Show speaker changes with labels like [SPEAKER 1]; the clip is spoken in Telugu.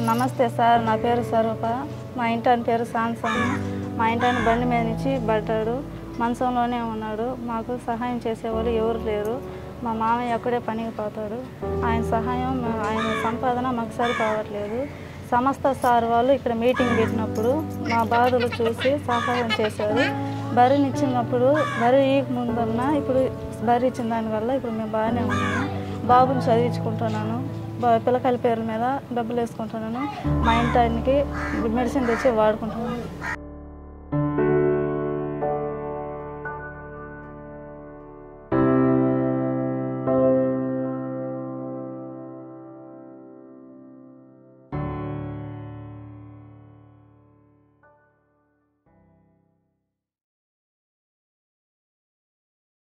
[SPEAKER 1] నమస్తే సార్ నా పేరు స్వరూప మా ఇంటి ఆయన పేరు సాన్సన్ మా ఇంటి ఆయన బండి మీద నుంచి పడ్డాడు మంచంలోనే ఉన్నాడు మాకు సహాయం చేసేవాళ్ళు ఎవరు లేరు మా మామయ్య అక్కడే పనికి పోతాడు ఆయన సహాయం మా- ఆయన సంపాదన మాకు సరిపోవట్లేదు సంస్థ సార్ వాళ్ళు ఇక్కడ మీటింగ్ పెట్టినప్పుడు మా బాధలు చూసి సహాయం చేశారు బరిని ఇచ్చినప్పుడు బరి ముందున్న ఇప్పుడు బరి ఇచ్చిన దానివల్ల ఇప్పుడు మేము బాగానే ఉన్నాము బాబుని చదివించుకుంటున్నాను బా- పిల్లకాయల పేర్ల మీద డబ్బులు వేసుకుంటున్నాను మా ఇంటి ఆయనకి మెడిసిన్ తెచ్చి వాడుకుంటున్నాను